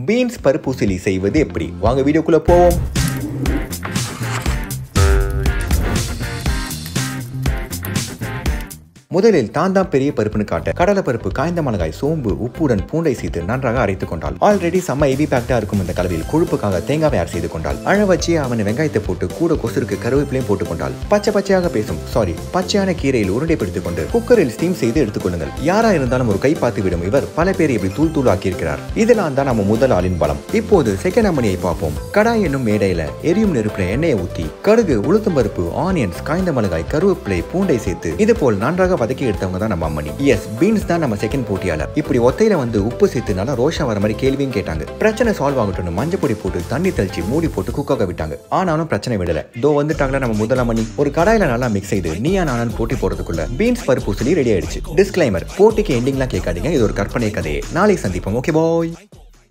beans பருப்பூசிலி செய்வது எப்படி வாங்க வீடியோக்குள்ள போவோம் முதலில் தான் தான் பெரிய பருப்புன்னு காட்ட கடலை பருப்பு காய்ந்த மிளகாய் சோம்பு உப்புடன் பூண்டை சேர்த்து நன்றாக அரைத்துக் கொண்டால் ஆல்ரெடி செம்ம ஹெவி பேக்டா இருக்கும் இந்த கலவையில் கொழுப்புக்காக தேங்காவை ஆட் செய்து கொண்டால் அழ வச்சு அவன் வெங்காயத்தை போட்டு கூட கொசுருக்கு கருவேப்பிலையும் போட்டுக் கொண்டால் பச்சை பச்சையாக பேசும் சாரி பச்சையான கீரையில் உருண்டை பிடித்துக் கொண்டு குக்கரில் ஸ்டீம் செய்து எடுத்துக்கொள்ளுங்கள் யாரா இருந்தாலும் ஒரு கை பார்த்து விடும் இவர் பல பேர் இப்படி தூள் தூள் ஆக்கியிருக்கிறார் இதெல்லாம் தான் நம்ம முதல் ஆளின் பலம் இப்போது செகண்ட் அம்மனியை பார்ப்போம் கடாய் என்னும் மேடையில எரியும் நெருப்புல எண்ணெயை ஊத்தி கடுகு உளுத்தம் பருப்பு ஆனியன்ஸ் காய்ந்த மிளகாய் கருவேப்பிலை பூண்டை சேர்த்து இது போல் நன்றாக வதக்கி எடுத்தவங்க தான் நம்ம அம்மணி எஸ் பீன்ஸ் தான் நம்ம செகண்ட் போட்டியாளர் இப்படி ஒத்தையில வந்து உப்பு சேர்த்து நல்லா ரோஷா வர மாதிரி கேள்வியும் கேட்டாங்க பிரச்சனை சால்வ் ஆகட்டும் மஞ்சள் பொடி போட்டு தண்ணி தெளிச்சு மூடி போட்டு குக்காக விட்டாங்க ஆனாலும் பிரச்சனை விடல தோ வந்துட்டாங்களா நம்ம முதல் அம்மணி ஒரு கடாயில நல்லா மிக்ஸ் செய்து நீயா நானும் போட்டி போறதுக்குள்ள பீன்ஸ் பருப்பு சொல்லி ரெடி ஆயிடுச்சு டிஸ்கிளைமர் போட்டிக்கு எண்டிங்லாம் கேட்காதீங்க இது ஒரு கற்பனை கதையே நாளை சந்திப்போம் ஓகே பாய்